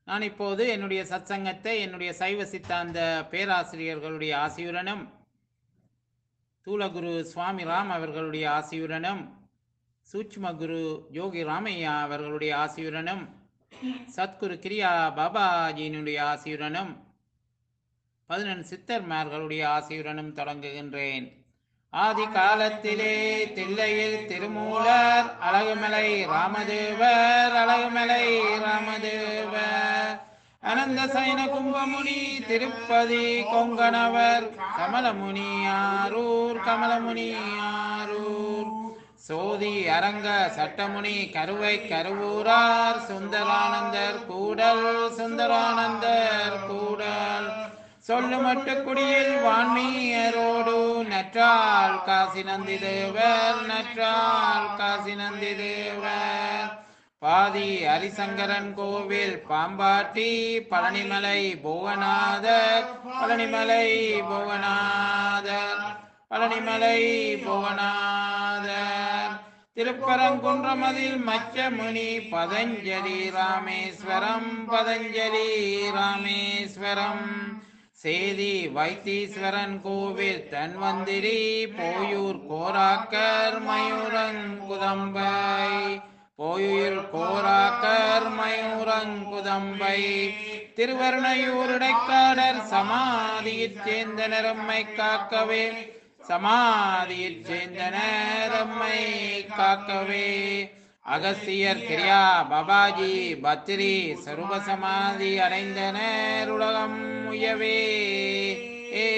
நான் இப்போது என்னுடைய சத்சங்கத்தை என்னுடைய சைவ சித்தாந்த பேராசிரியர்களுடைய ஆசியுடனும் தூலகுரு சுவாமி ராம் அவர்களுடைய ஆசியுடனும் சூட்ச்ம குரு யோகி ராமையா அவர்களுடைய ஆசியுடனும் சத்குரு கிரியா பாபாஜியினுடைய ஆசியுடனும் பதினெண் சித்தர்மார்களுடைய ஆசியுடனும் தொடங்குகின்றேன் ஆதி காலத்திலே தில்லையில் திருமூலர் அழகுமலை ராமதேவர் அழகுமலை ராமதேவர் அனந்த சைன கும்பமுனி திருப்பதி கொங்கணவர் கமலமுனி ஆரூர் கமலமுனி ஆரூர் சோதி அரங்க சட்டமுனி கருவை கருவூரார் சுந்தரானந்தர் கூடல் சுந்தரானந்தர் கூடல் சொல்லுமட்டு குடியில் வான்மீயரோடு நற்றால் காசி நந்தி தேவர் நற்றால் காசி நந்தி தேவர் பாதி ஹரிசங்கரன் கோவில் பாம்பாட்டி பழனிமலை புவனாதர் பழனிமலை புவனாதர் பழனிமலை புவனாதர் திருப்பரங்குன்றமதில் மச்சமுனி பதஞ்சலி ராமேஸ்வரம் பதஞ்சலி ராமேஸ்வரம் சேதி வைத்தீஸ்வரன் கோவில் தன்வந்திரி போயூர் கோராக்கர் மயூரங்குதம்பை போயூர் கோராக்கர் மயூரங்குதம்பை திருவருணையூருடைக்காடர் சமாதியிற் சேர்ந்த நிறம்மை காக்கவே சமாதியிற் சேர்ந்த நேரம்மை காக்கவே அகஸ்தியர் கிரியா பாபாஜி பத்ரி சருப சமாதி அடைந்தனர் உலகம் உயவே ஏ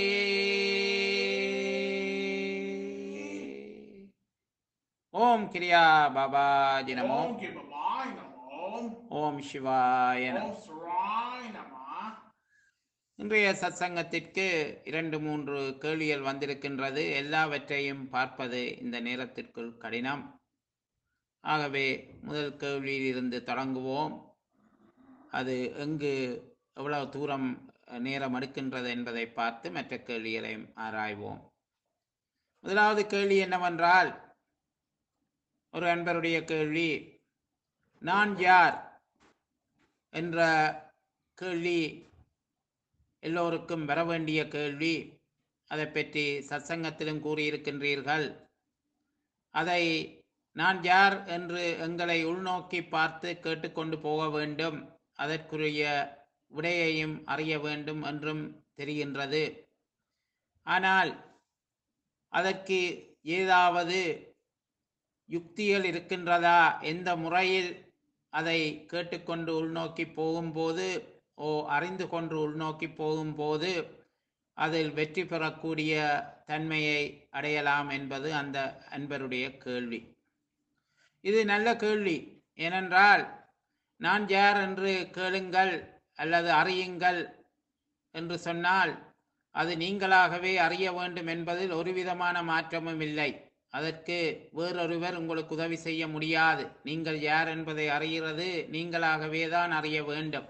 ஓம் கிரியா பாபாஜி நமோ ஓம் கிருபாய் நமோ ஓம் சிவாய நமோ ஓம் சுராய் நம இன்றைய சத்சங்கத்திற்கு இரண்டு மூன்று கேள்விகள் வந்திருக்கின்றது எல்லாவற்றையும் பார்ப்பது இந்த நேரத்திற்குள் கடினம் ஆகவே முதல் கேள்வியில் இருந்து தொடங்குவோம் அது எங்கு எவ்வளவு தூரம் நேரம் எடுக்கின்றது என்பதை பார்த்து மற்ற கேள்விகளையும் ஆராய்வோம் முதலாவது கேள்வி என்னவென்றால் ஒரு அன்பருடைய கேள்வி நான் யார் என்ற கேள்வி எல்லோருக்கும் வர வேண்டிய கேள்வி அதை பற்றி சத்சங்கத்திலும் கூறியிருக்கின்றீர்கள் அதை நான் யார் என்று எங்களை உள்நோக்கி பார்த்து கேட்டுக்கொண்டு போக வேண்டும் அதற்குரிய விடையையும் அறிய வேண்டும் என்றும் தெரிகின்றது ஆனால் அதற்கு ஏதாவது யுக்திகள் இருக்கின்றதா எந்த முறையில் அதை கேட்டுக்கொண்டு உள்நோக்கி போகும்போது ஓ அறிந்து கொண்டு உள்நோக்கி போகும்போது அதில் வெற்றி பெறக்கூடிய தன்மையை அடையலாம் என்பது அந்த அன்பருடைய கேள்வி இது நல்ல கேள்வி ஏனென்றால் நான் யார் என்று கேளுங்கள் அல்லது அறியுங்கள் என்று சொன்னால் அது நீங்களாகவே அறிய வேண்டும் என்பதில் ஒரு விதமான மாற்றமும் இல்லை அதற்கு வேறொருவர் உங்களுக்கு உதவி செய்ய முடியாது நீங்கள் யார் என்பதை அறிகிறது நீங்களாகவே தான் அறிய வேண்டும்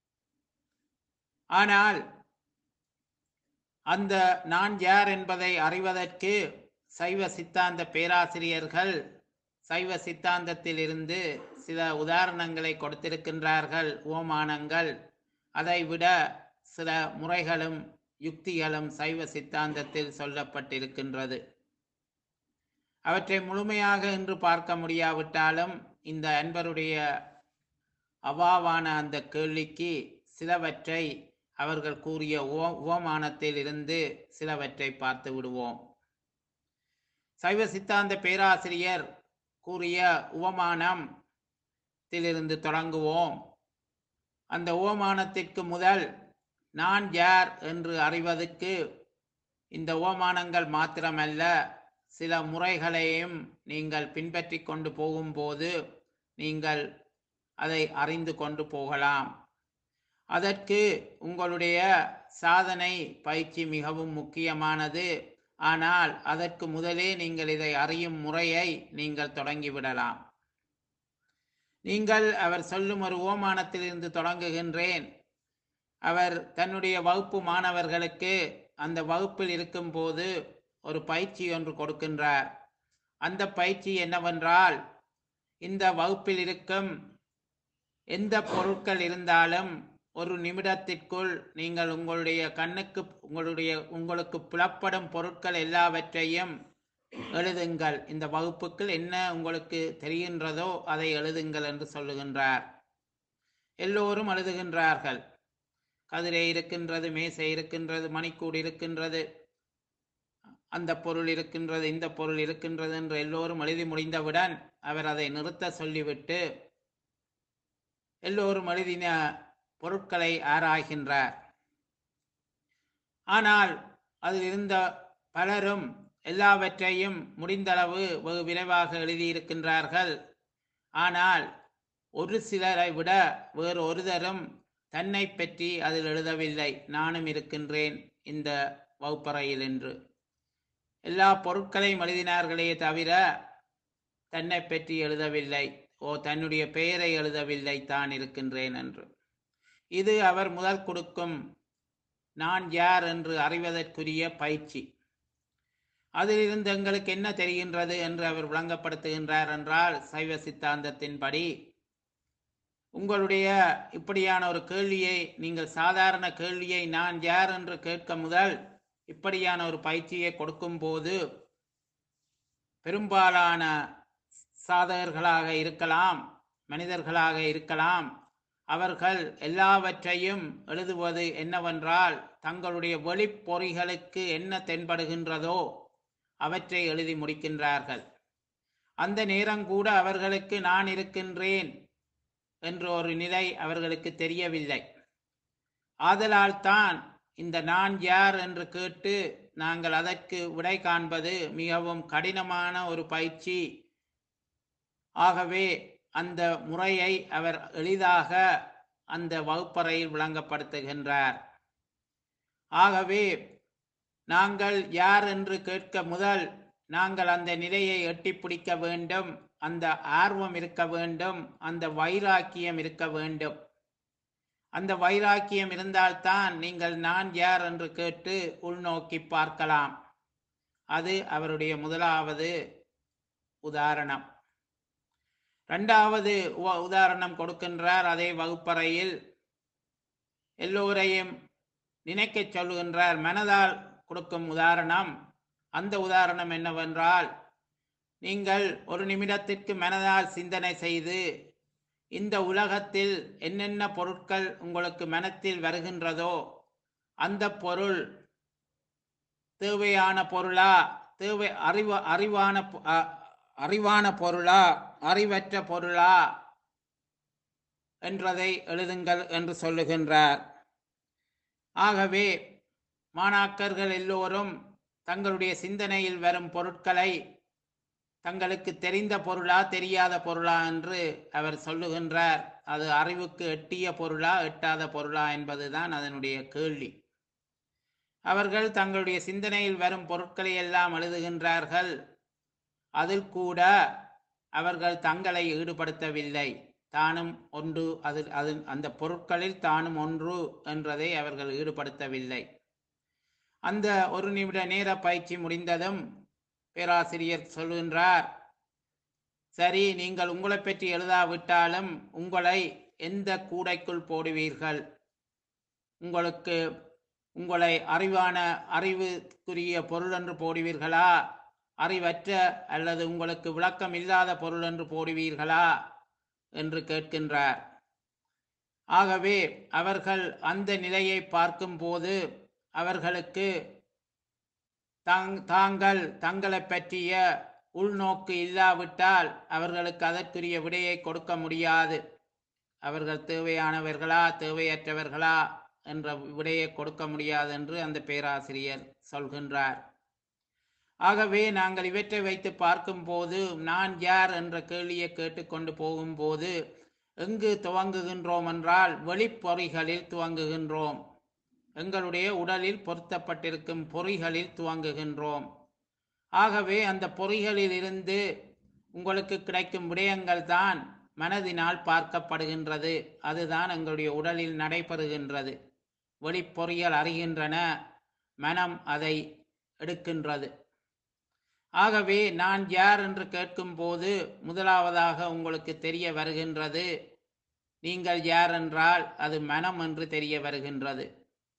ஆனால் அந்த நான் யார் என்பதை அறிவதற்கு சைவ சித்தாந்த பேராசிரியர்கள் சைவ சித்தாந்தத்திலிருந்து சில உதாரணங்களை கொடுத்திருக்கின்றார்கள் ஓமானங்கள் அதைவிட சில முறைகளும் யுக்திகளும் சைவ சித்தாந்தத்தில் சொல்லப்பட்டிருக்கின்றது அவற்றை முழுமையாக இன்று பார்க்க முடியாவிட்டாலும் இந்த அன்பருடைய அவாவான அந்த கேள்விக்கு சிலவற்றை அவர்கள் கூறிய ஓ ஓமானத்தில் இருந்து சிலவற்றை பார்த்து விடுவோம் சைவ சித்தாந்த பேராசிரியர் கூறிய உவமானம் இருந்து தொடங்குவோம் அந்த ஓமானத்திற்கு முதல் நான் யார் என்று அறிவதற்கு இந்த ஓமானங்கள் மாத்திரமல்ல சில முறைகளையும் நீங்கள் பின்பற்றி கொண்டு போகும்போது நீங்கள் அதை அறிந்து கொண்டு போகலாம் அதற்கு உங்களுடைய சாதனை பயிற்சி மிகவும் முக்கியமானது ஆனால் அதற்கு முதலே நீங்கள் இதை அறியும் முறையை நீங்கள் தொடங்கிவிடலாம் நீங்கள் அவர் சொல்லும் ஒரு ஓமானத்திலிருந்து தொடங்குகின்றேன் அவர் தன்னுடைய வகுப்பு மாணவர்களுக்கு அந்த வகுப்பில் இருக்கும்போது ஒரு பயிற்சி ஒன்று கொடுக்கின்றார் அந்த பயிற்சி என்னவென்றால் இந்த வகுப்பில் இருக்கும் எந்த பொருட்கள் இருந்தாலும் ஒரு நிமிடத்திற்குள் நீங்கள் உங்களுடைய கண்ணுக்கு உங்களுடைய உங்களுக்கு புலப்படும் பொருட்கள் எல்லாவற்றையும் எழுதுங்கள் இந்த வகுப்புக்குள் என்ன உங்களுக்கு தெரிகின்றதோ அதை எழுதுங்கள் என்று சொல்லுகின்றார் எல்லோரும் எழுதுகின்றார்கள் கதிரை இருக்கின்றது மேசை இருக்கின்றது மணிக்கூடு இருக்கின்றது அந்த பொருள் இருக்கின்றது இந்த பொருள் இருக்கின்றது என்று எல்லோரும் எழுதி முடிந்தவுடன் அவர் அதை நிறுத்த சொல்லிவிட்டு எல்லோரும் எழுதின பொருட்களை ஆராய்கின்றார் ஆனால் அதில் இருந்த பலரும் எல்லாவற்றையும் முடிந்தளவு வெகு விரைவாக எழுதியிருக்கின்றார்கள் ஆனால் ஒரு சிலரை விட வேறு ஒருதரும் தன்னை பற்றி அதில் எழுதவில்லை நானும் இருக்கின்றேன் இந்த வகுப்பறையில் என்று எல்லா பொருட்களையும் எழுதினார்களே தவிர தன்னை பற்றி எழுதவில்லை ஓ தன்னுடைய பெயரை எழுதவில்லை தான் இருக்கின்றேன் என்று இது அவர் முதல் கொடுக்கும் நான் யார் என்று அறிவதற்குரிய பயிற்சி அதிலிருந்து எங்களுக்கு என்ன தெரிகின்றது என்று அவர் விளங்கப்படுத்துகின்றார் என்றால் சைவ சித்தாந்தத்தின்படி உங்களுடைய இப்படியான ஒரு கேள்வியை நீங்கள் சாதாரண கேள்வியை நான் யார் என்று கேட்க முதல் இப்படியான ஒரு பயிற்சியை கொடுக்கும் போது பெரும்பாலான சாதகர்களாக இருக்கலாம் மனிதர்களாக இருக்கலாம் அவர்கள் எல்லாவற்றையும் எழுதுவது என்னவென்றால் தங்களுடைய வெளிப்பொறிகளுக்கு என்ன தென்படுகின்றதோ அவற்றை எழுதி முடிக்கின்றார்கள் அந்த நேரம் கூட அவர்களுக்கு நான் இருக்கின்றேன் என்ற ஒரு நிலை அவர்களுக்கு தெரியவில்லை ஆதலால் தான் இந்த நான் யார் என்று கேட்டு நாங்கள் அதற்கு விடை காண்பது மிகவும் கடினமான ஒரு பயிற்சி ஆகவே அந்த முறையை அவர் எளிதாக அந்த வகுப்பறையில் விளங்கப்படுத்துகின்றார் ஆகவே நாங்கள் யார் என்று கேட்க முதல் நாங்கள் அந்த நிலையை எட்டி பிடிக்க வேண்டும் அந்த ஆர்வம் இருக்க வேண்டும் அந்த வைராக்கியம் இருக்க வேண்டும் அந்த வைராக்கியம் இருந்தால்தான் நீங்கள் நான் யார் என்று கேட்டு உள்நோக்கி பார்க்கலாம் அது அவருடைய முதலாவது உதாரணம் இரண்டாவது உ- உதாரணம் கொடுக்கின்றார் அதே வகுப்பறையில் எல்லோரையும் நினைக்கச் சொல்லுகின்றார் மனதால் கொடுக்கும் உதாரணம் அந்த உதாரணம் என்னவென்றால் நீங்கள் ஒரு நிமிடத்திற்கு மனதால் சிந்தனை செய்து இந்த உலகத்தில் என்னென்ன பொருட்கள் உங்களுக்கு மனத்தில் வருகின்றதோ அந்த பொருள் தேவையான பொருளா தேவை அறிவு அறிவான பொ- அ- அறிவான பொருளா அறிவற்ற பொருளா என்றதை எழுதுங்கள் என்று சொல்லுகின்றார் ஆகவே மாணாக்கர்கள் எல்லோரும் தங்களுடைய சிந்தனையில் வரும் பொருட்களை தங்களுக்கு தெரிந்த பொருளா தெரியாத பொருளா என்று அவர் சொல்லுகின்றார் அது அறிவுக்கு எட்டிய பொருளா எட்டாத பொருளா என்பதுதான் அதனுடைய கேள்வி அவர்கள் தங்களுடைய சிந்தனையில் வரும் பொருட்களை எல்லாம் எழுதுகின்றார்கள் அதில் கூட அவர்கள் தங்களை ஈடுபடுத்தவில்லை தானும் ஒன்று அதில் அது அந்த பொருட்களில் தானும் ஒன்று என்றதை அவர்கள் ஈடுபடுத்தவில்லை அந்த ஒரு நிமிட நேர பயிற்சி முடிந்ததும் பேராசிரியர் சொல்கின்றார் சரி நீங்கள் உங்களை பற்றி எழுதாவிட்டாலும் உங்களை எந்த கூடைக்குள் போடுவீர்கள் உங்களுக்கு உங்களை அறிவான அறிவுக்குரிய பொருள் என்று போடுவீர்களா அறிவற்ற அல்லது உங்களுக்கு விளக்கம் இல்லாத பொருள் என்று போடுவீர்களா என்று கேட்கின்றார் ஆகவே அவர்கள் அந்த நிலையை பார்க்கும்போது அவர்களுக்கு தாங் தாங்கள் தங்களை பற்றிய உள்நோக்கு இல்லாவிட்டால் அவர்களுக்கு அதற்குரிய விடையை கொடுக்க முடியாது அவர்கள் தேவையானவர்களா தேவையற்றவர்களா என்ற விடையை கொடுக்க முடியாது என்று அந்த பேராசிரியர் சொல்கின்றார் ஆகவே நாங்கள் இவற்றை வைத்து பார்க்கும்போது நான் யார் என்ற கேள்வியை கேட்டுக்கொண்டு போகும்போது எங்கு துவங்குகின்றோம் என்றால் வெளிப்பொறிகளில் துவங்குகின்றோம் எங்களுடைய உடலில் பொருத்தப்பட்டிருக்கும் பொறிகளில் துவங்குகின்றோம் ஆகவே அந்த பொறிகளில் இருந்து உங்களுக்கு கிடைக்கும் விடயங்கள் தான் மனதினால் பார்க்கப்படுகின்றது அதுதான் எங்களுடைய உடலில் நடைபெறுகின்றது வெளிப்பொறிகள் அறிகின்றன மனம் அதை எடுக்கின்றது ஆகவே நான் யார் என்று கேட்கும்போது முதலாவதாக உங்களுக்கு தெரிய வருகின்றது நீங்கள் யார் என்றால் அது மனம் என்று தெரிய வருகின்றது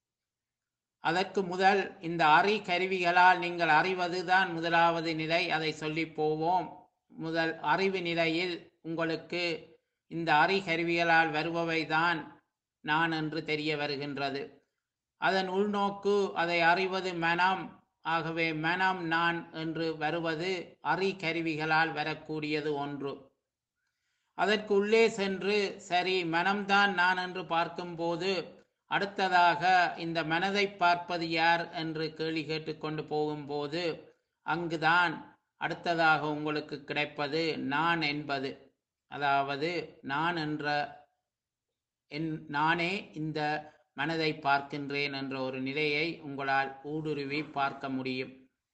அதற்கு முதல் இந்த அறி கருவிகளால் நீங்கள் அறிவதுதான் முதலாவது நிலை அதை சொல்லி போவோம் முதல் அறிவு நிலையில் உங்களுக்கு இந்த அறி கருவிகளால் வருபவைதான் நான் என்று தெரிய வருகின்றது அதன் உள்நோக்கு அதை அறிவது மனம் ஆகவே மனம் நான் என்று வருவது அறி கருவிகளால் வரக்கூடியது ஒன்று அதற்கு உள்ளே சென்று சரி மனம்தான் நான் என்று பார்க்கும்போது அடுத்ததாக இந்த மனதை பார்ப்பது யார் என்று கேள்வி கேட்டுக்கொண்டு போகும்போது அங்குதான் அடுத்ததாக உங்களுக்கு கிடைப்பது நான் என்பது அதாவது நான் என்ற என் நானே இந்த மனதை பார்க்கின்றேன் என்ற ஒரு நிலையை உங்களால் ஊடுருவி பார்க்க முடியும்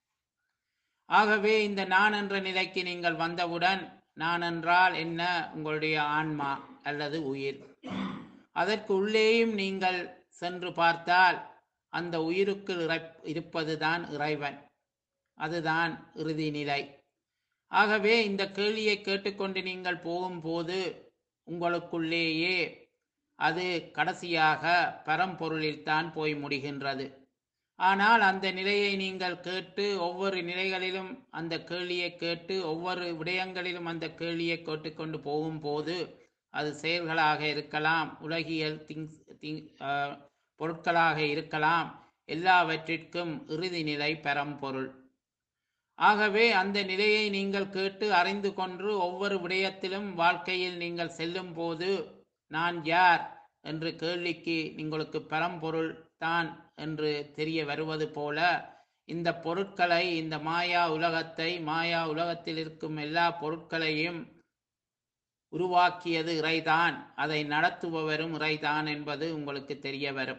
ஆகவே இந்த நான் என்ற நிலைக்கு நீங்கள் வந்தவுடன் நான் என்றால் என்ன உங்களுடைய ஆன்மா அல்லது உயிர் அதற்கு உள்ளேயும் நீங்கள் சென்று பார்த்தால் அந்த உயிருக்கு இருப்பதுதான் இறைவன் அதுதான் இறுதி நிலை ஆகவே இந்த கேள்வியை கேட்டுக்கொண்டு நீங்கள் போகும்போது உங்களுக்குள்ளேயே அது கடைசியாக பரம்பொருளில்தான் போய் முடிகின்றது ஆனால் அந்த நிலையை நீங்கள் கேட்டு ஒவ்வொரு நிலைகளிலும் அந்த கேள்வியை கேட்டு ஒவ்வொரு விடயங்களிலும் அந்த கேள்வியை கேட்டுக்கொண்டு போகும்போது அது செயல்களாக இருக்கலாம் உலகியல் திங்ஸ் திங் பொருட்களாக இருக்கலாம் எல்லாவற்றிற்கும் இறுதி நிலை பரம்பொருள் ஆகவே அந்த நிலையை நீங்கள் கேட்டு அறிந்து கொண்டு ஒவ்வொரு விடயத்திலும் வாழ்க்கையில் நீங்கள் செல்லும் போது நான் யார் என்று கேள்விக்கு உங்களுக்கு பரம்பொருள் தான் என்று தெரிய வருவது போல இந்த பொருட்களை இந்த மாயா உலகத்தை மாயா உலகத்தில் இருக்கும் எல்லா பொருட்களையும் உருவாக்கியது இறைதான் அதை நடத்துபவரும் இறைதான் என்பது உங்களுக்கு தெரிய வரும்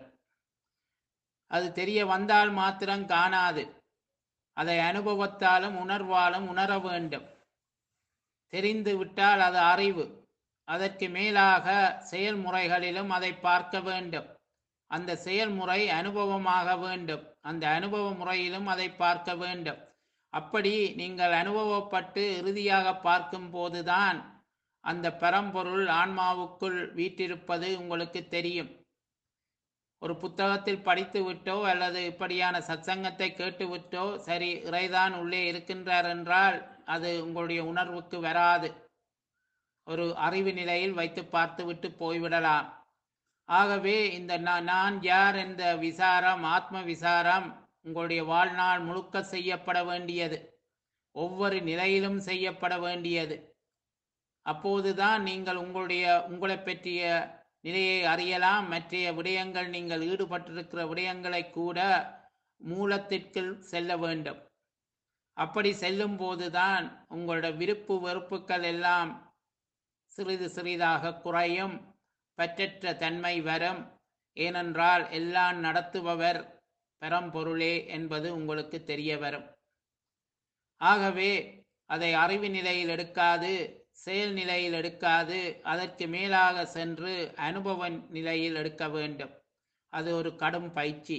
அது தெரிய வந்தால் மாத்திரம் காணாது அதை அனுபவத்தாலும் உணர்வாலும் உணர வேண்டும் தெரிந்து விட்டால் அது அறிவு அதற்கு மேலாக செயல்முறைகளிலும் அதை பார்க்க வேண்டும் அந்த செயல்முறை அனுபவமாக வேண்டும் அந்த அனுபவ முறையிலும் அதை பார்க்க வேண்டும் அப்படி நீங்கள் அனுபவப்பட்டு இறுதியாக பார்க்கும் போதுதான் அந்த பரம்பொருள் ஆன்மாவுக்குள் வீட்டிருப்பது உங்களுக்கு தெரியும் ஒரு புத்தகத்தில் படித்து விட்டோ அல்லது இப்படியான சத்சங்கத்தை கேட்டு விட்டோ சரி இறைதான் உள்ளே இருக்கின்றார் என்றால் அது உங்களுடைய உணர்வுக்கு வராது ஒரு அறிவு நிலையில் வைத்து பார்த்து விட்டு போய்விடலாம் ஆகவே இந்த நான் யார் என்ற விசாரம் ஆத்ம விசாரம் உங்களுடைய வாழ்நாள் முழுக்க செய்யப்பட வேண்டியது ஒவ்வொரு நிலையிலும் செய்யப்பட வேண்டியது அப்போதுதான் நீங்கள் உங்களுடைய உங்களை பற்றிய நிலையை அறியலாம் மற்றைய விடயங்கள் நீங்கள் ஈடுபட்டிருக்கிற விடயங்களை கூட மூலத்திற்குள் செல்ல வேண்டும் அப்படி செல்லும் போதுதான் உங்களோட விருப்பு வெறுப்புகள் எல்லாம் சிறிது சிறிதாக குறையும் பற்றற்ற தன்மை வரும் ஏனென்றால் எல்லாம் நடத்துபவர் பரம்பொருளே என்பது உங்களுக்கு தெரிய வரும் ஆகவே அதை அறிவு நிலையில் எடுக்காது செயல் நிலையில் எடுக்காது அதற்கு மேலாக சென்று அனுபவ நிலையில் எடுக்க வேண்டும் அது ஒரு கடும் பயிற்சி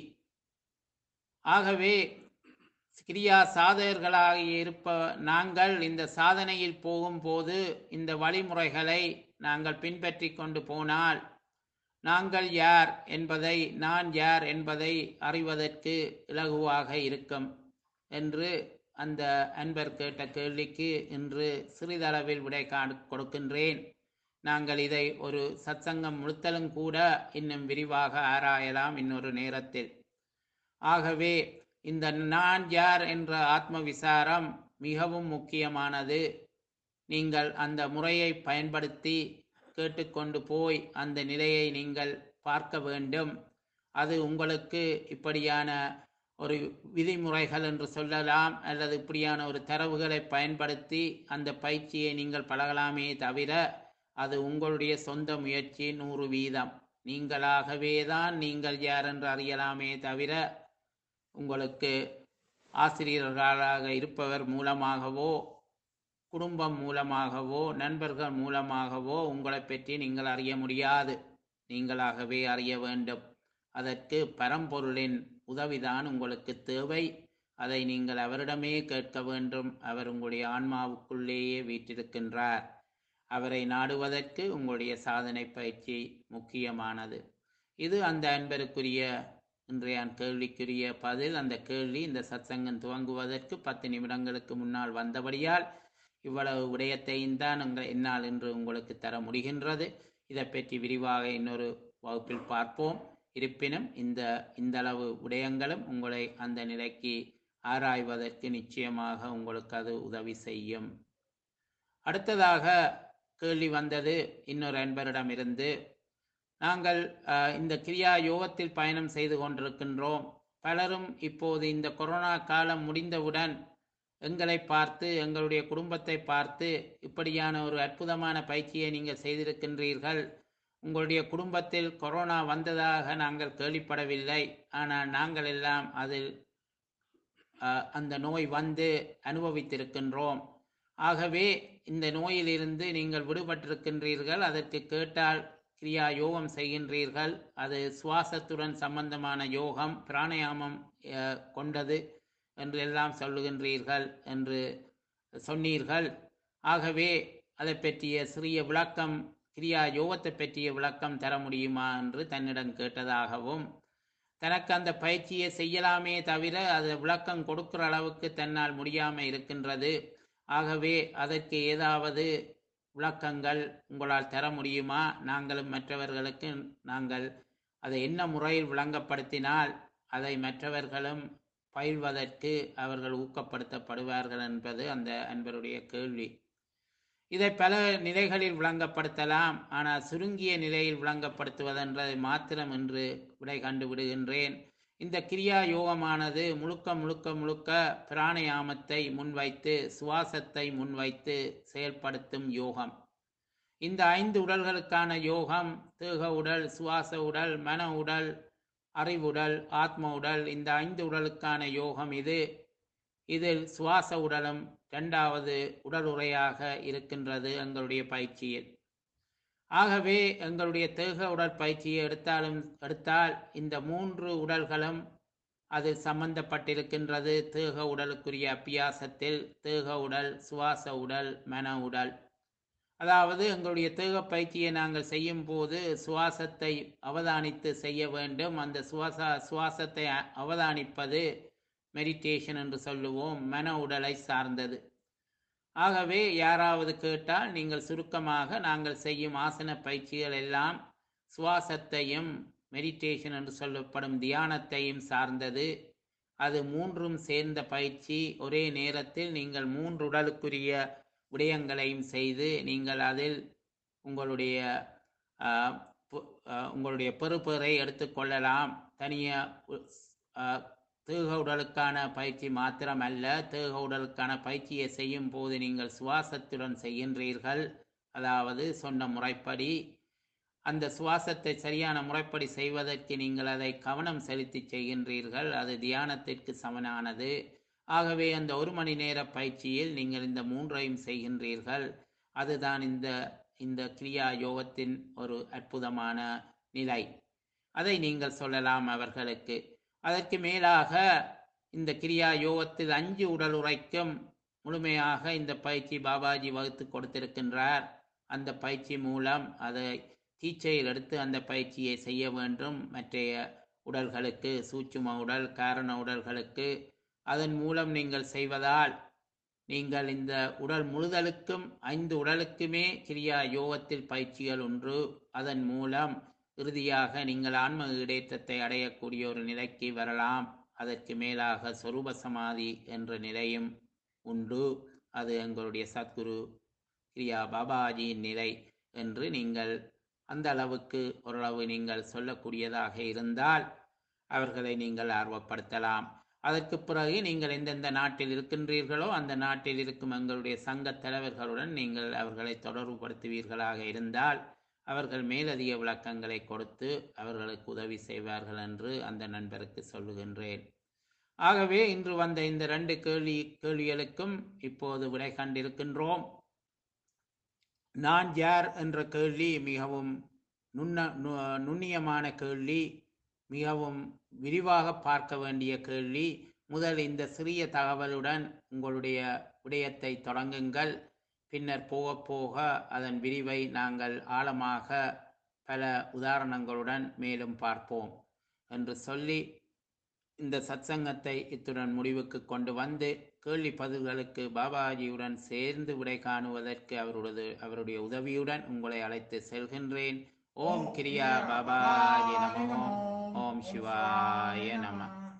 ஆகவே கிரியா சாதகர்களாக இருப்ப நாங்கள் இந்த சாதனையில் போகும்போது இந்த வழிமுறைகளை நாங்கள் பின்பற்றி கொண்டு போனால் நாங்கள் யார் என்பதை நான் யார் என்பதை அறிவதற்கு இலகுவாக இருக்கும் என்று அந்த அன்பர் கேட்ட கேள்விக்கு இன்று சிறிதளவில் விடை கொடுக்கின்றேன் நாங்கள் இதை ஒரு சத்சங்கம் முழுத்தலும் கூட இன்னும் விரிவாக ஆராயலாம் இன்னொரு நேரத்தில் ஆகவே இந்த நான் யார் என்ற ஆத்ம விசாரம் மிகவும் முக்கியமானது நீங்கள் அந்த முறையை பயன்படுத்தி கேட்டுக்கொண்டு போய் அந்த நிலையை நீங்கள் பார்க்க வேண்டும் அது உங்களுக்கு இப்படியான ஒரு விதிமுறைகள் என்று சொல்லலாம் அல்லது இப்படியான ஒரு தரவுகளை பயன்படுத்தி அந்த பயிற்சியை நீங்கள் பழகலாமே தவிர அது உங்களுடைய சொந்த முயற்சி நூறு வீதம் நீங்களாகவே தான் நீங்கள் யார் என்று அறியலாமே தவிர உங்களுக்கு ஆசிரியர்களாக இருப்பவர் மூலமாகவோ குடும்பம் மூலமாகவோ நண்பர்கள் மூலமாகவோ உங்களை பற்றி நீங்கள் அறிய முடியாது நீங்களாகவே அறிய வேண்டும் அதற்கு பரம்பொருளின் உதவிதான் உங்களுக்கு தேவை அதை நீங்கள் அவரிடமே கேட்க வேண்டும் அவர் உங்களுடைய ஆன்மாவுக்குள்ளேயே வீற்றிருக்கின்றார் அவரை நாடுவதற்கு உங்களுடைய சாதனை பயிற்சி முக்கியமானது இது அந்த அன்பருக்குரிய இன்றைய கேள்விக்குரிய பதில் அந்த கேள்வி இந்த சத்சங்கம் துவங்குவதற்கு பத்து நிமிடங்களுக்கு முன்னால் வந்தபடியால் இவ்வளவு விடயத்தையும் தான் எங்கள் என்னால் இன்று உங்களுக்கு தர முடிகின்றது இதை பற்றி விரிவாக இன்னொரு வகுப்பில் பார்ப்போம் இருப்பினும் இந்த இந்த அளவு விடயங்களும் உங்களை அந்த நிலைக்கு ஆராய்வதற்கு நிச்சயமாக உங்களுக்கு அது உதவி செய்யும் அடுத்ததாக கேள்வி வந்தது இன்னொரு அன்பரிடமிருந்து நாங்கள் அஹ், இந்த கிரியா யோகத்தில் பயணம் செய்து கொண்டிருக்கின்றோம் பலரும் இப்போது இந்த கொரோனா காலம் முடிந்தவுடன் எங்களை பார்த்து எங்களுடைய குடும்பத்தை பார்த்து இப்படியான ஒரு அற்புதமான பயிற்சியை நீங்கள் செய்திருக்கின்றீர்கள் உங்களுடைய குடும்பத்தில் கொரோனா வந்ததாக நாங்கள் கேள்விப்படவில்லை ஆனால் நாங்கள் எல்லாம் அதில் அஹ், அந்த நோய் வந்து அனுபவித்திருக்கின்றோம் ஆகவே இந்த நோயிலிருந்து நீங்கள் விடுபட்டிருக்கின்றீர்கள் அதற்கு கேட்டால் கிரியா யோகம் செய்கின்றீர்கள் அது சுவாசத்துடன் சம்பந்தமான யோகம் பிராணயாமம் அஹ், கொண்டது என்று எல்லாம் சொல்லுகின்றீர்கள் என்று சொன்னீர்கள் ஆகவே அதை பற்றிய சிறிய விளக்கம் கிரியா யோகத்தை பற்றிய விளக்கம் தர முடியுமா என்று தன்னிடம் கேட்டதாகவும் தனக்கு அந்த பயிற்சியை செய்யலாமே தவிர அது விளக்கம் கொடுக்கிற அளவுக்கு தன்னால் முடியாமல் இருக்கின்றது ஆகவே அதற்கு ஏதாவது விளக்கங்கள் உங்களால் தர முடியுமா நாங்களும் மற்றவர்களுக்கு நாங்கள் அதை என்ன முறையில் விளங்கப்படுத்தினால் அதை மற்றவர்களும் பயில்வதற்கு அவர்கள் ஊக்கப்படுத்தப்படுவார்கள் என்பது அந்த அன்பருடைய கேள்வி இதை பல நிலைகளில் விளங்கப்படுத்தலாம் ஆனால் சுருங்கிய நிலையில் விளங்கப்படுத்துவதென்றதை மாத்திரம் என்று விடை கண்டு விடுகின்றேன் இந்த கிரியா யோகமானது முழுக்க முழுக்க முழுக்க பிராணயாமத்தை முன்வைத்து சுவாசத்தை முன்வைத்து செயல்படுத்தும் யோகம் இந்த ஐந்து உடல்களுக்கான யோகம் தேக உடல் சுவாச உடல் மன உடல் அறிவுடல் ஆத்ம உடல் இந்த ஐந்து உடலுக்கான யோகம் இது இதில் சுவாச உடலும் இரண்டாவது உடலுறையாக இருக்கின்றது எங்களுடைய பயிற்சியில் ஆகவே எங்களுடைய தேக உடல் பயிற்சியை எடுத்தாலும் எடுத்தால் இந்த மூன்று உடல்களும் அது சம்பந்தப்பட்டிருக்கின்றது தேக உடலுக்குரிய அபியாசத்தில் தேக உடல் சுவாச உடல் மன உடல் அதாவது எங்களுடைய தேக பயிற்சியை நாங்கள் செய்யும் போது சுவாசத்தை அவதானித்து செய்ய வேண்டும் அந்த சுவாச சுவாசத்தை அ- அவதானிப்பது மெடிடேஷன் என்று சொல்லுவோம் மன உடலை சார்ந்தது ஆகவே யாராவது கேட்டால் நீங்கள் சுருக்கமாக நாங்கள் செய்யும் ஆசன பயிற்சிகள் எல்லாம் சுவாசத்தையும் மெடிடேஷன் என்று சொல்லப்படும் தியானத்தையும் சார்ந்தது அது மூன்றும் சேர்ந்த பயிற்சி ஒரே நேரத்தில் நீங்கள் மூன்று உடலுக்குரிய விடயங்களையும் செய்து நீங்கள் அதில் உங்களுடைய ஆஹ், பு- ஆஹ், உங்களுடைய பெறுபேறை எடுத்துக்கொள்ளலாம் தனியாக தேக உடலுக்கான பயிற்சி மாத்திரமல்ல தேக உடலுக்கான பயிற்சியை செய்யும் போது நீங்கள் சுவாசத்துடன் செய்கின்றீர்கள் அதாவது சொன்ன முறைப்படி அந்த சுவாசத்தை சரியான முறைப்படி செய்வதற்கு நீங்கள் அதை கவனம் செலுத்தி செய்கின்றீர்கள் அது தியானத்திற்கு சமனானது ஆகவே அந்த ஒரு மணி நேர பயிற்சியில் நீங்கள் இந்த மூன்றையும் செய்கின்றீர்கள் அதுதான் இந்த இந்த கிரியா யோகத்தின் ஒரு அற்புதமான நிலை அதை நீங்கள் சொல்லலாம் அவர்களுக்கு அதற்கு மேலாக இந்த கிரியா யோகத்தில் அஞ்சு உடல் உரைக்கும் முழுமையாக இந்த பயிற்சி பாபாஜி வகுத்து கொடுத்திருக்கின்றார் அந்த பயிற்சி மூலம் அதை தீச்சையில் எடுத்து அந்த பயிற்சியை செய்ய வேண்டும் மற்றைய உடல்களுக்கு சூட்சும உடல் காரண உடல்களுக்கு அதன் மூலம் நீங்கள் செய்வதால் நீங்கள் இந்த உடல் முழுதலுக்கும் ஐந்து உடலுக்குமே கிரியா யோகத்தில் பயிற்சிகள் உண்டு அதன் மூலம் இறுதியாக நீங்கள் ஆன்ம ஈடேற்றத்தை அடையக்கூடிய ஒரு நிலைக்கு வரலாம் அதற்கு மேலாக சொரூப சமாதி என்ற நிலையும் உண்டு அது எங்களுடைய சத்குரு கிரியா பாபாஜியின் நிலை என்று நீங்கள் அந்த அளவுக்கு ஓரளவு நீங்கள் சொல்லக்கூடியதாக இருந்தால் அவர்களை நீங்கள் ஆர்வப்படுத்தலாம் அதற்கு பிறகு நீங்கள் எந்தெந்த நாட்டில் இருக்கின்றீர்களோ அந்த நாட்டில் இருக்கும் எங்களுடைய சங்க தலைவர்களுடன் நீங்கள் அவர்களை தொடர்புபடுத்துவீர்களாக இருந்தால் அவர்கள் மேலதிக விளக்கங்களை கொடுத்து அவர்களுக்கு உதவி செய்வார்கள் என்று அந்த நண்பருக்கு சொல்லுகின்றேன் ஆகவே இன்று வந்த இந்த ரெண்டு கேள்வி கேள்விகளுக்கும் இப்போது விடை கண்டிருக்கின்றோம் நான் யார் என்ற கேள்வி மிகவும் நுண்ண நு- நுண்ணியமான கேள்வி மிகவும் விரிவாக பார்க்க வேண்டிய கேள்வி முதல் இந்த சிறிய தகவலுடன் உங்களுடைய விடயத்தை தொடங்குங்கள் பின்னர் போக போக அதன் விரிவை நாங்கள் ஆழமாக பல உதாரணங்களுடன் மேலும் பார்ப்போம் என்று சொல்லி இந்த சத்சங்கத்தை இத்துடன் முடிவுக்கு கொண்டு வந்து கேள்வி பதில்களுக்கு பாபாஜியுடன் சேர்ந்து விடை காணுவதற்கு அவருடைய அவருடைய உதவியுடன் உங்களை அழைத்து செல்கின்றேன் ஓம் கிரியா பாபாஜி நமோ ஓம் சிவாய நம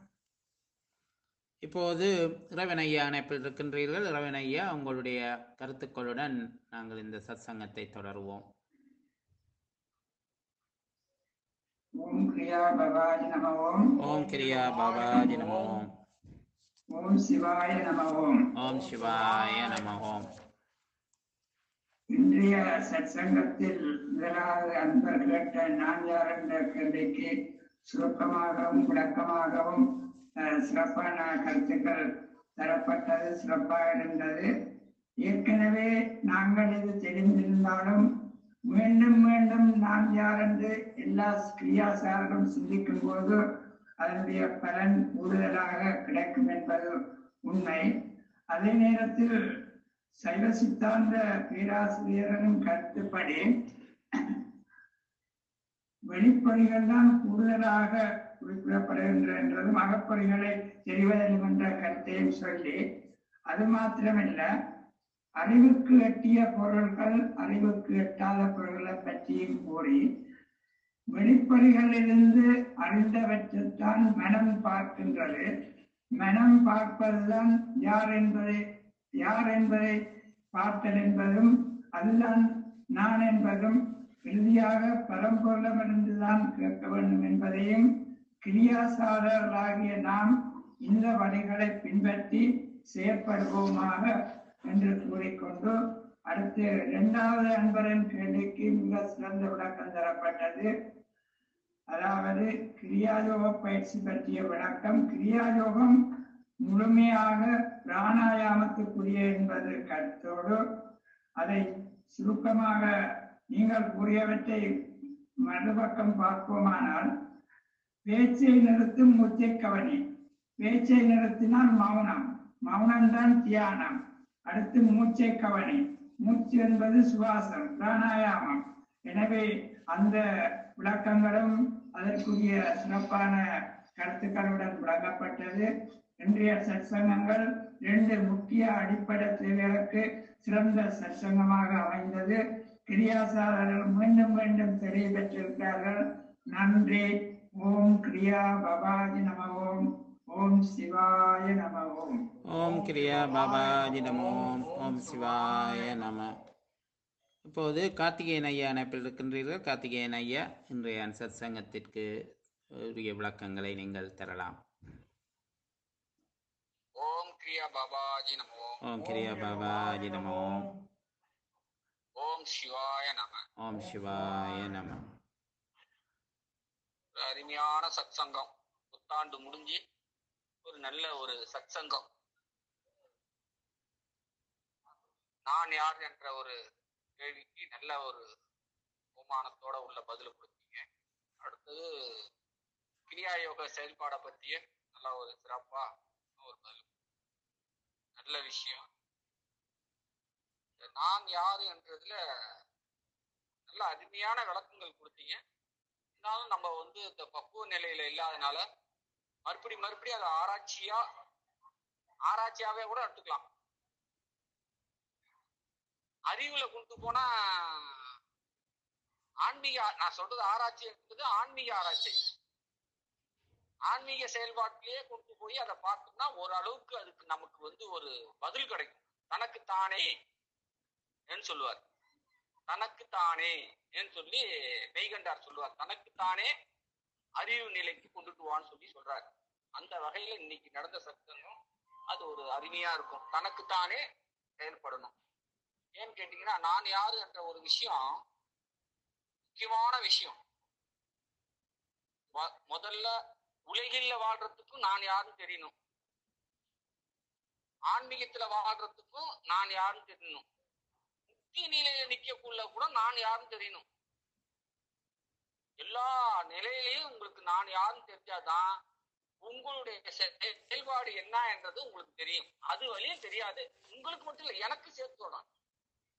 இப்போது இறைவனையா அணைப்பில் இருக்கின்றீர்கள் இறைவனையா உங்களுடைய கருத்துக்களுடன் நாங்கள் இந்த சத்சங்கத்தை தொடருவோம் ஓம் கிரியா பவாஜி நம ஓம் ஓம் கிரியா பாபாஜி நமோ ஓம் ஓம் சிவாய நம ஓம் ஓம் சிவாய நம ஓம் இன்றைய சத்சங்கத்தில் முதலாவது அன்பர் கேட்ட நான் யார் என்ற கேள்விக்கு சுருக்கமாகவும் விளக்கமாகவும் அஹ், சிறப்பான கருத்துக்கள் தரப்பட்டது சிறப்பாக இருந்தது ஏற்கனவே நாங்கள் இது தெரிந்திருந்தாலும் மீண்டும் மீண்டும் நாம் யார் என்று எல்லா கிரியாசாரரும் சிந்திக்கும் போது அதனுடைய பலன் கூடுதலாக கிடைக்கும் என்பது உண்மை அதே நேரத்தில் சைவ சித்தாந்த பேராசிரியரின் கருத்துப்படி வெளிப்பொறிகள் தான் கூடுதலாக குறிப்பிடப்படுகின்றன என்றதும் அகப்பொறிகளை தெரிவதில்லை என்ற கருத்தையும் சொல்லி அது மாத்திரமல்ல அறிவுக்கு எட்டிய பொருள்கள் அறிவுக்கு எட்டாத பொருள்களை பற்றியும் கூறி வெளிப்பொறிகளிலிருந்து அறிந்தவற்றைத்தான் மனம் பார்க்கின்றது மனம் பார்ப்பதுதான் யார் என்பதை யார் என்பதை பார்த்தல் என்பதும் அதுதான் நான் என்பதும் இறுதியாக பரம்பொருளமிருந்துதான் கேட்க வேண்டும் என்பதையும் கிரியாசாரர்களாகிய நாம் இந்த வழிகளை பின்பற்றி செயற்படுவோமாக என்று கூறிக்கொண்டு அடுத்து இரண்டாவது அன்பரின் கேள்விக்கு மிக சிறந்த விளக்கம் தரப்பட்டது அதாவது கிரியாயோக பயிற்சி பற்றிய விளக்கம் கிரியாயோகம் முழுமையாக பிராணாயாமத்துக்குரிய என்பது கருத்தோடு அதை சுருக்கமாக நீங்கள் கூறியவற்றை மறுபக்கம் பார்ப்போமானால் பேச்சை நிறுத்தும் மூச்சை கவனி பேச்சை நிறுத்தினால் மௌனம் மௌனம்தான் தியானம் அடுத்து மூச்சை கவனி மூச்சு என்பது சுவாசம் பிராணாயாமம் எனவே அந்த விளக்கங்களும் அதற்குரிய சிறப்பான கருத்துக்களுடன் வழங்கப்பட்டது இன்றைய சற்சங்கங்கள் இரண்டு முக்கிய அடிப்படை தேவைகளுக்கு சிறந்த சற்சங்கமாக அமைந்தது கிரியாசாரர்கள் மீண்டும் மீண்டும் தெளிவு பெற்றிருக்கிறார்கள் நன்றி ஓம் கிரியா பபாஜி நம ஓம் ஓம் சிவாய நம ஓம் ஓம் கிரியா பாபாஜி நமோ ஓம் சிவாய நம இப்போது கார்த்திகேயன் ஐயா அணைப்பில் இருக்கின்றீர்கள் கார்த்திகேயன் ஐயா இன்றைய சத் சங்கத்திற்கு உரிய விளக்கங்களை நீங்கள் தரலாம் ஓம் கிரியா பாபாஜி நமோ ஓம் கிரியா பாபாஜி நமோ ஓம் சிவாய நம ஓம் சிவாய நம ஒரு அருமையான சத்சங்கம் புத்தாண்டு முடிஞ்சு ஒரு நல்ல ஒரு சத்சங்கம் நான் யார் என்ற ஒரு கேள்விக்கு நல்ல ஒரு உமானத்தோட உள்ள பதில் கொடுத்தீங்க அடுத்தது கிரியா யோக செயல்பாடை பற்றிய நல்ல ஒரு சிறப்பா ஒரு பதில் நல்ல விஷயம் இந்த நான் யாரு என்றதுல நல்ல அருமையான விளக்கங்கள் கொடுத்தீங்க இருந்தாலும் நம்ம வந்து இந்த பக்குவ நிலையில இல்லாதனால மறுபடி மறுபடி அதை ஆராய்ச்சியா ஆராய்ச்சியாவே கூட எடுத்துக்கலாம் அறிவுல கொண்டு போனா ஆன்மீக நான் சொல்றது ஆராய்ச்சி என்பது ஆன்மீக ஆராய்ச்சி ஆன்மீக செயல்பாட்டிலேயே கொண்டு போய் அதை பார்த்தோம்னா ஓரளவுக்கு அதுக்கு நமக்கு வந்து ஒரு பதில் கிடைக்கும் தனக்கு தானே என்று சொல்லுவார் தனக்கு தானே என்று சொல்லி மெய்கண்டார் சொல்லுவார் தனக்கு தானே அறிவு நிலைக்கு கொண்டுட்டு வான்னு சொல்லி சொல்றாரு அந்த வகையில இன்னைக்கு நடந்த சத்தங்கம் அது ஒரு அருமையா இருக்கும் தனக்குத்தானே செயல்படணும் ஏன்னு கேட்டீங்கன்னா நான் யாரு என்ற ஒரு விஷயம் முக்கியமான விஷயம் மொ- முதல்ல உலகில் வாழ்றதுக்கும் நான் யாருன்னு தெரியணும் ஆன்மீகத்துல வாழ்றதுக்கும் நான் யாருன்னு தெரியணும் முக்தி நிலையில நிக்கக்குள்ள கூட நான் யாருன்னு தெரியணும் எல்லா நிலையிலையும் உங்களுக்கு நான் யாருன்னு தெரிஞ்சாதான் உங்களுடைய செ- செயல்பாடு என்ன என்றது உங்களுக்கு தெரியும் அது வழியும் தெரியாது உங்களுக்கு மட்டும் இல்ல எனக்கு சேர்த்து சொல்லணும்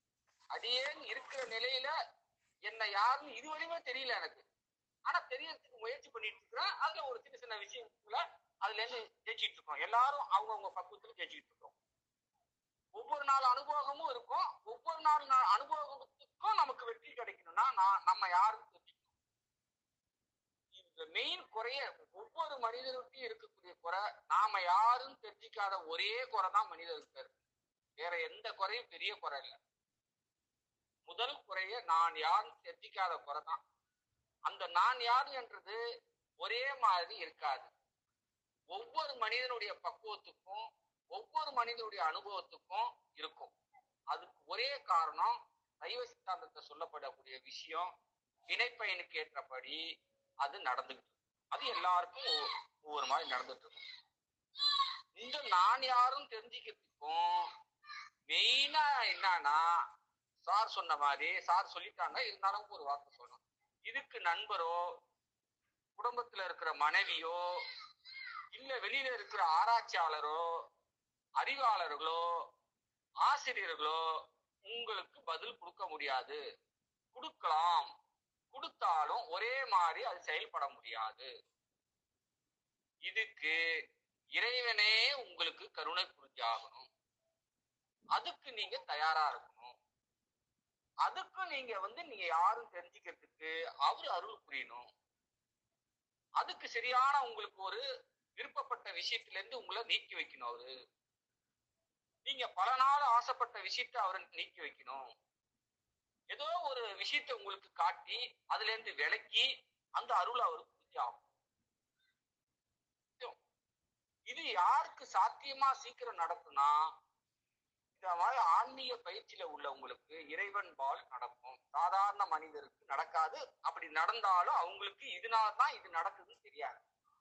அடியேன் இருக்கிற நிலையில என்ன யாருன்னு இதுவரையுமே தெரியல எனக்கு ஆனா தெரியறதுக்கு முயற்சி பண்ணிட்டு இருக்கிறேன் அதுல ஒரு சின்ன சின்ன விஷயத்துல அதுல இருந்து ஜெயிச்சிட்டு இருக்கோம் எல்லாரும் அவங்கவுங்க பக்குவத்துல ஜெயிச்சிட்டு இருக்கோம் ஒவ்வொரு நாள் அனுபவமும் இருக்கும் ஒவ்வொரு நாள் நா- அனுபவத்துக்கும் நமக்கு வெற்றி கிடைக்கணும்னா நான் நம்ம யாருன்னு தெரிஞ்சுக்கணும் இந்த மெயின் குறைய ஒவ்வொரு மனிதருக்கும் இருக்கக்கூடிய குறை நாம யாருன்னு தெரிஞ்சிக்காத ஒரே குறை தான் மனிதருக்கு இருக்கு வேற எந்த குறையும் பெரிய குறை இல்லை முதல் குறைய நான் யாருன்னு தெரிஞ்சிக்காத குறை தான் அந்த நான் யார் என்றது ஒரே மாதிரி இருக்காது ஒவ்வொரு மனிதனுடைய பக்குவத்துக்கும் ஒவ்வொரு மனிதனுடைய அனுபவத்துக்கும் இருக்கும் அதுக்கு ஒரே காரணம் சைவ சித்தாந்தத்தை சொல்லப்படக்கூடிய விஷயம் வினைப்பயனுக்கு ஏற்றபடி அது நடந்துகிட்டு இருக்கு. அது எல்லாருக்கும் ஒவ்வொ- ஒவ்வொரு மாதிரி நடந்துட்டு இருக்கும் இந்த நான் யாரும் தெரிஞ்சுக்கிறதுக்கும் மெயினா என்னன்னா சார் சொன்ன மாதிரி சார் சொல்லிட்டாங்க இருந்தாலும் ஒரு வார்த்தை சொல்லணும் இதுக்கு நண்பரோ குடும்பத்துல இருக்கிற மனைவியோ இல்ல வெளியில இருக்கிற ஆராய்ச்சியாளரோ அறிவாளர்களோ ஆசிரியர்களோ உங்களுக்கு பதில் கொடுக்க முடியாது கொடுக்கலாம் கொடுத்தாலும் ஒரே மாதிரி அது செயல்பட முடியாது இதுக்கு இறைவனே உங்களுக்கு கருணை புரிஞ்சாகணும் அதுக்கு நீங்க தயாரா இருக்கணும் அதுக்கு நீங்க வந்து நீங்க யாரும் தெரிஞ்சுக்கிறதுக்கு அவர் அருள் புரியணும் அதுக்கு சரியான உங்களுக்கு ஒரு விருப்பப்பட்ட விஷயத்துல இருந்து உங்களை நீக்கி வைக்கணும் அவரு நீங்க பல நாள் ஆசைப்பட்ட விஷயத்தை அவரை நீக்கி வைக்கணும் ஏதோ ஒரு விஷயத்தை உங்களுக்கு காட்டி அதுல இருந்து விலக்கி அந்த அருள் அவருக்கு புரிஞ்சாகும் இது யாருக்கு சாத்தியமா சீக்கிரம் நடக்கும்னா இந்த மாதிரி ஆன்மீக பயிற்சியில உள்ளவங்களுக்கு இறைவன் பால் நடக்கும் சாதாரண மனிதருக்கு நடக்காது அப்படி நடந்தாலும் அவங்களுக்கு இதனால தான் இது நடக்குதுன்னு தெரியாது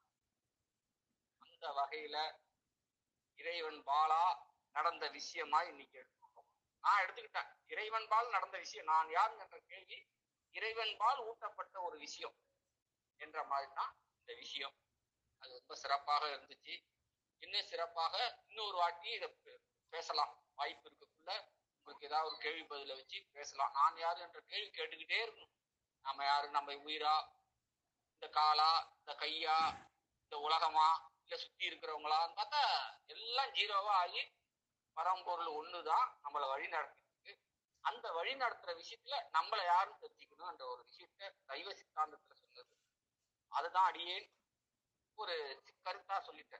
அந்த வகையில இறைவன் பாலா நடந்த விஷயமா இன்னைக்கு எடுத்துக்கோம் நான் எடுத்துக்கிட்டேன் இறைவன் பால் நடந்த விஷயம் நான் யார் என்ற கேள்வி இறைவன் பால் ஊட்டப்பட்ட ஒரு விஷயம் என்ற மாதிரி தான் இந்த விஷயம் அது ரொம்ப சிறப்பாக இருந்துச்சு இன்னும் சிறப்பாக இன்னொரு வாட்டி இதை பே- பேசலாம் வாய்ப்பு இருக்கக்குள்ள உங்களுக்கு ஏதாவது ஒரு கேள்வி பதில வச்சு பேசலாம் நான் யாரு என்ற கேள்வி கேட்டுக்கிட்டே இருக்கணும் நாம யாரு நம்ம உயிரா இந்த காலா இந்த கையா இந்த உலகமா இல்ல சுத்தி இருக்கிறவங்களான்னு பார்த்தா எல்லாம் ஜீரோவா ஆகி பரம்பொருள் ஒண்ணுதான் நம்மளை வழி நடத்திட்டு அந்த வழி நடத்துற விஷயத்துல நம்மளை யாருன்னு தெரிஞ்சுக்கணும் என்ற ஒரு விஷயத்த சைவ சித்தாந்தத்துல சொன்னது அதுதான் அடியேன் ஒரு கருத்தா சொல்லிட்டேன்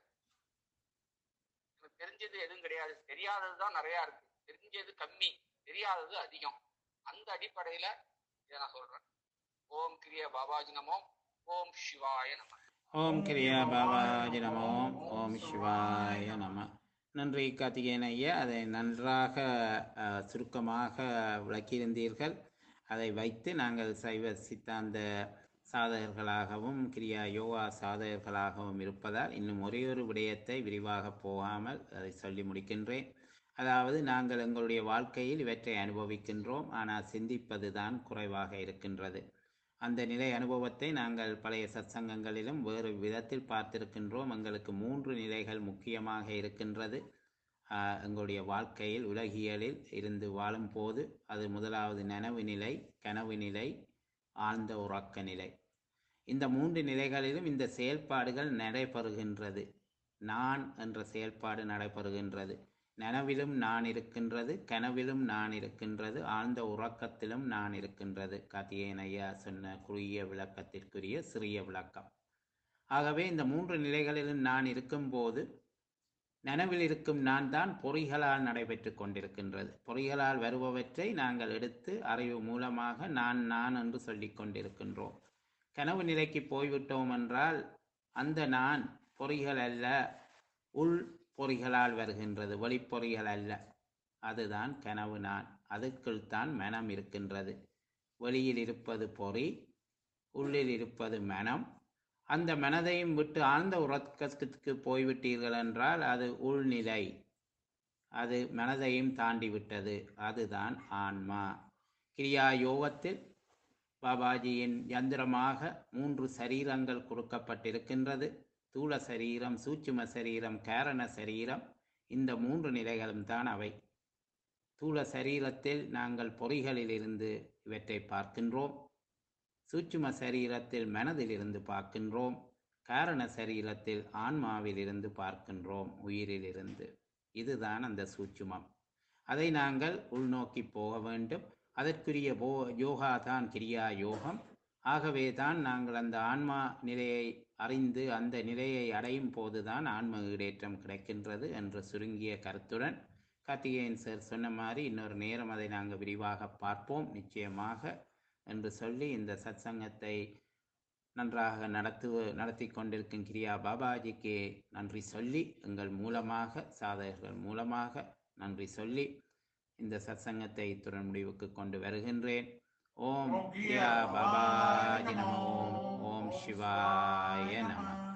எனக்கு தெரிஞ்சது எதுவும் கிடையாது தெரியாதது தான் நிறைய இருக்கு தெரிஞ்சது கம்மி தெரியாதது அதிகம் அந்த அடிப்படையில இதை நான் சொல்றேன் ஓம் கிரிய பாபாஜி நமோ ஓம் சிவாய நம ஓம் கிரியா பாபாஜி நமோ ஓம் சிவாய நம நன்றி கார்த்திகேயன் ஐயா அதை நன்றாக அஹ், சுருக்கமாக விளக்கியிருந்தீர்கள் அதை வைத்து நாங்கள் சைவ சித்தாந்த சாதகர்களாகவும் கிரியா யோகா சாதகர்களாகவும் இருப்பதால் இன்னும் ஒரே ஒரு விடயத்தை விரிவாக போகாமல் அதை சொல்லி முடிக்கின்றேன் அதாவது நாங்கள் எங்களுடைய வாழ்க்கையில் இவற்றை அனுபவிக்கின்றோம் ஆனால் சிந்திப்பது தான் குறைவாக இருக்கின்றது அந்த நிலை அனுபவத்தை நாங்கள் பழைய சத்சங்கங்களிலும் வேறு விதத்தில் பார்த்திருக்கின்றோம் எங்களுக்கு மூன்று நிலைகள் முக்கியமாக இருக்கின்றது ஆஹ் எங்களுடைய வாழ்க்கையில் உலகியலில் இருந்து வாழும் போது அது முதலாவது நனவு நிலை கனவு நிலை ஆழ்ந்த உறக்க நிலை இந்த மூன்று நிலைகளிலும் இந்த செயல்பாடுகள் நடைபெறுகின்றது நான் என்ற செயல்பாடு நடைபெறுகின்றது நனவிலும் நான் இருக்கின்றது கனவிலும் நான் இருக்கின்றது ஆழ்ந்த உறக்கத்திலும் நான் இருக்கின்றது கார்த்திகேயன் ஐயா சொன்ன குறுகிய விளக்கத்திற்குரிய சிறிய விளக்கம் ஆகவே இந்த மூன்று நிலைகளிலும் நான் இருக்கும்போது நனவில் இருக்கும் நான் தான் பொறிகளால் நடைபெற்று கொண்டிருக்கின்றது பொறிகளால் வருபவற்றை நாங்கள் எடுத்து அறிவு மூலமாக நான் நான் என்று சொல்லிக் கொண்டிருக்கின்றோம் கனவு நிலைக்கு போய்விட்டோம் என்றால் அந்த நான் பொறிகள் அல்ல உள் பொறிகளால் வருகின்றது வெளிப்பொறிகள் அல்ல அதுதான் கனவு நான் அதுக்குள் தான் மனம் இருக்கின்றது வெளியில் இருப்பது பொறி உள்ளில் இருப்பது மனம் அந்த மனதையும் விட்டு ஆழ்ந்த உறக்கத்துக்கு போய்விட்டீர்கள் என்றால் அது உள்நிலை அது மனதையும் தாண்டி விட்டது அதுதான் ஆன்மா கிரியா யோகத்தில் பாபாஜியின் யந்திரமாக மூன்று சரீரங்கள் கொடுக்கப்பட்டிருக்கின்றது தூள சரீரம் சூட்சும சரீரம் காரண சரீரம் இந்த மூன்று நிலைகளும் தான் அவை தூள சரீரத்தில் நாங்கள் பொறிகளிலிருந்து இவற்றை பார்க்கின்றோம் சூட்சும சரீரத்தில் மனதிலிருந்து பார்க்கின்றோம் காரண சரீரத்தில் ஆன்மாவிலிருந்து பார்க்கின்றோம் உயிரிலிருந்து இதுதான் அந்த சூட்சுமம் அதை நாங்கள் உள்நோக்கி போக வேண்டும் அதற்குரிய போ யோகா தான் கிரியா யோகம் ஆகவே தான் நாங்கள் அந்த ஆன்மா நிலையை அறிந்து அந்த நிலையை அடையும் போதுதான் ஆன்ம ஈடேற்றம் கிடைக்கின்றது என்ற சுருங்கிய கருத்துடன் கார்த்திகேயன் சார் சொன்ன மாதிரி இன்னொரு நேரம் அதை நாங்கள் விரிவாக பார்ப்போம் நிச்சயமாக என்று சொல்லி இந்த சத்சங்கத்தை நன்றாக நடத்து நடத்தி கொண்டிருக்கும் கிரியா பாபாஜிக்கு நன்றி சொல்லி எங்கள் மூலமாக சாதகர்கள் மூலமாக நன்றி சொல்லி இந்த சத்சங்கத்தை இத்துடன் முடிவுக்கு கொண்டு வருகின்றேன் ஓம் கிரியா பாபாஜி நமோ ஓம் சிவாய நம